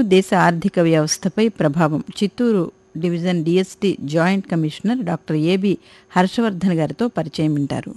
దేశ ఆర్థిక వ్యవస్థపై ప్రభావం Chittoor division DST joint commissioner doctor AB Harshavardhan గారితో పరిచయం వింటారు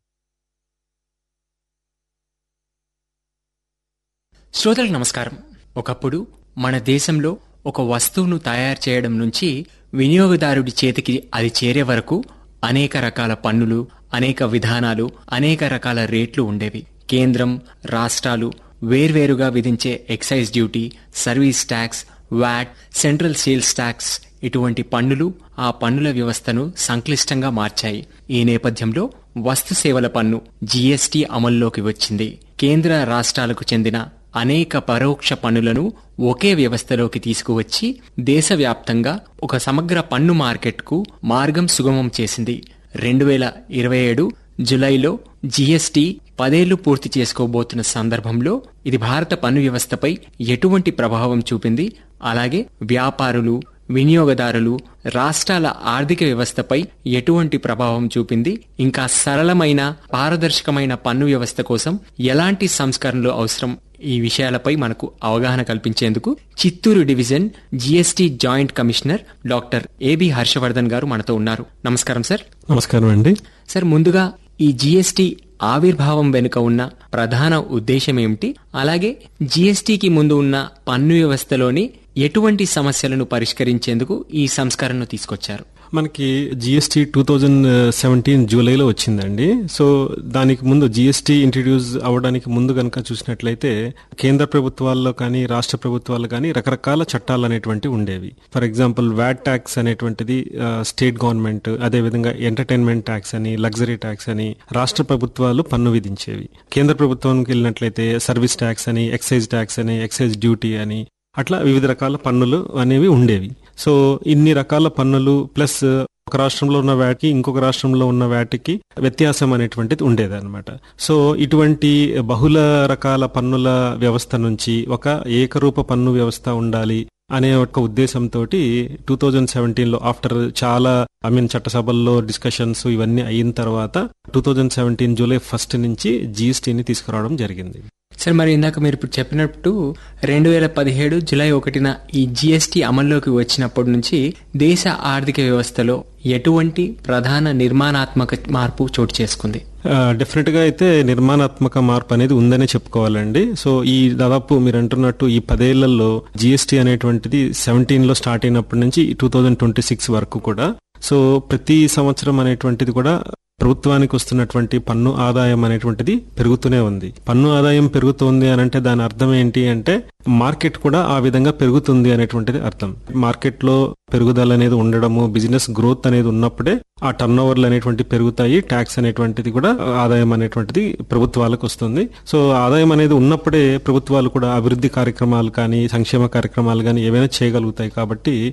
శ్రోతలకు నమస్కారం ఒకప్పుడు మన దేశంలో ఒక వస్తువును తయారు చేయడం నుంచి వినియోగదారుడి చేతికి అది చేరే వరకు అనేక రకాల పన్నులు అనేక విధానాలు అనేక రకాల రేట్లు ఉండేవి కేంద్రం రాష్ట్రాలు వేర్వేరుగా విధించే excise duty service tax VAT central sales tax ఇటువంటి పన్నులు ఆ పన్నుల వ్యవస్థను సంక్లిష్టంగా మార్చాయి ఈ నేపథ్యంలో వస్తు సేవల పన్ను జీఎస్టీ అమల్లోకి వచ్చింది కేంద్ర రాష్ట్రాలకు చెందిన అనేక పరోక్ష పన్నులను ఒకే వ్యవస్థలోకి తీసుకువచ్చి దేశవ్యాప్తంగా ఒక సమగ్ర పన్ను మార్కెట్కు మార్గం సుగమం చేసింది రెండు వేల ఇరవై ఏడు జులైలో జీఎస్టీ పదేళ్లు పూర్తి చేసుకోబోతున్న సందర్భంలో ఇది భారత పన్ను వ్యవస్థపై ఎటువంటి ప్రభావం చూపింది అలాగే వ్యాపారులు వినియోగదారులు రాష్ట్రాల ఆర్థిక వ్యవస్థపై ఎటువంటి ప్రభావం చూపింది ఇంకా సరళమైన పారదర్శకమైన పన్ను వ్యవస్థ కోసం ఎలాంటి సంస్కరణలు అవసరం ఈ విషయాలపై మనకు అవగాహన కల్పించేందుకు Chittoor division GST joint commissioner doctor AB Harshavardhan garu మనతో ఉన్నారు నమస్కారం సార్ నమస్కారం అండి సార్ ముందుగా ఈ జీఎస్టీ ఆవిర్భావం వెనుక ఉన్న ప్రధాన ఉద్దేశం ఏమిటి అలాగే జీఎస్టీకి ముందు ఉన్న పన్ను వ్యవస్థలోని ఎటువంటి సమస్యలను పరిష్కరించేందుకు ఈ సంస్కరణను తీసుకొచ్చారు మనకి జిఎస్టీ టూ థౌజండ్ సెవెంటీన్ జూలైలో వచ్చిందండి సో దానికి ముందు జిఎస్టీ ఇంట్రడ్యూస్ అవ్వడానికి ముందు కనుక చూసినట్లయితే కేంద్ర ప్రభుత్వాల్లో కానీ రాష్ట్ర ప్రభుత్వాల్లో కానీ రకరకాల చట్టాలు అనేటువంటివి ఉండేవి ఫర్ ఎగ్జాంపుల్ వ్యాట్ ట్యాక్స్ అనేటువంటిది స్టేట్ గవర్నమెంట్ అదేవిధంగా ఎంటర్టైన్మెంట్ ట్యాక్స్ అని లగ్జరీ ట్యాక్స్ అని రాష్ట్ర ప్రభుత్వాలు పన్ను విధించేవి కేంద్ర ప్రభుత్వానికి వెళ్ళినట్లయితే సర్వీస్ ట్యాక్స్ అని ఎక్సైజ్ ట్యాక్స్ అని ఎక్సైజ్ డ్యూటీ అని అట్లా వివిధ రకాల పన్నులు అనేవి ఉండేవి సో ఇన్ని రకాల పన్నులు ప్లస్ ఒక రాష్ట్రంలో ఉన్న వాటికి ఇంకొక రాష్ట్రంలో ఉన్న వాటికి వ్యత్యాసం అనేటువంటిది ఉండేది అనమాట సో ఇటువంటి బహుళ రకాల పన్నుల వ్యవస్థ నుంచి ఒక ఏకరూప పన్ను వ్యవస్థ ఉండాలి అనే ఒక ఉద్దేశంతో టూ థౌజండ్ సెవెంటీన్ లో ఆఫ్టర్ చాలా ఐ మీన్ చట్టసభల్లో డిస్కషన్స్ ఇవన్నీ అయిన తర్వాత two thousand seventeen July first నుంచి జీఎస్టీని తీసుకురావడం జరిగింది సార్ మరి ఇందాక మీరు ఇప్పుడు చెప్పినట్టు రెండు వేల పదిహేడు జులై ఒకటిన ఈ జీఎస్టీ అమల్లోకి వచ్చినప్పటి నుంచి దేశ ఆర్థిక వ్యవస్థలో ఎటువంటి ప్రధాన నిర్మాణాత్మక మార్పు చోటు చేసుకుంది డెఫినెట్ గా అయితే నిర్మాణాత్మక మార్పు అనేది ఉందనే చెప్పుకోవాలండి సో ఈ దాదాపు మీరు అంటున్నట్టు ఈ పదేళ్లలో జిఎస్టీ అనేటువంటిది సెవెంటీన్ లో స్టార్ట్ అయినప్పటి నుంచి టూ థౌజండ్ ట్వంటీ సిక్స్ వరకు కూడా సో ప్రతి సంవత్సరం అనేటువంటిది కూడా ప్రభుత్వానికి వస్తున్నటువంటి పన్ను ఆదాయం అనేటువంటిది పెరుగుతూనే ఉంది పన్ను ఆదాయం పెరుగుతోంది అని అంటే దాని అర్థం ఏంటి అంటే మార్కెట్ కూడా ఆ విధంగా పెరుగుతుంది అనేటువంటిది అర్థం మార్కెట్ లో పెరుగుదల అనేది ఉండడము బిజినెస్ గ్రోత్ అనేది ఉన్నప్పుడే ఆ టర్న్ ఓవర్లు అనేటువంటి పెరుగుతాయి ట్యాక్స్ అనేటువంటిది కూడా ఆదాయం అనేటువంటిది ప్రభుత్వాలకు వస్తుంది సో ఆదాయం అనేది ఉన్నప్పుడే ప్రభుత్వాలు కూడా అభివృద్ధి కార్యక్రమాలు కానీ సంక్షేమ కార్యక్రమాలు కానీ ఏవైనా చేయగలుగుతాయి కాబట్టి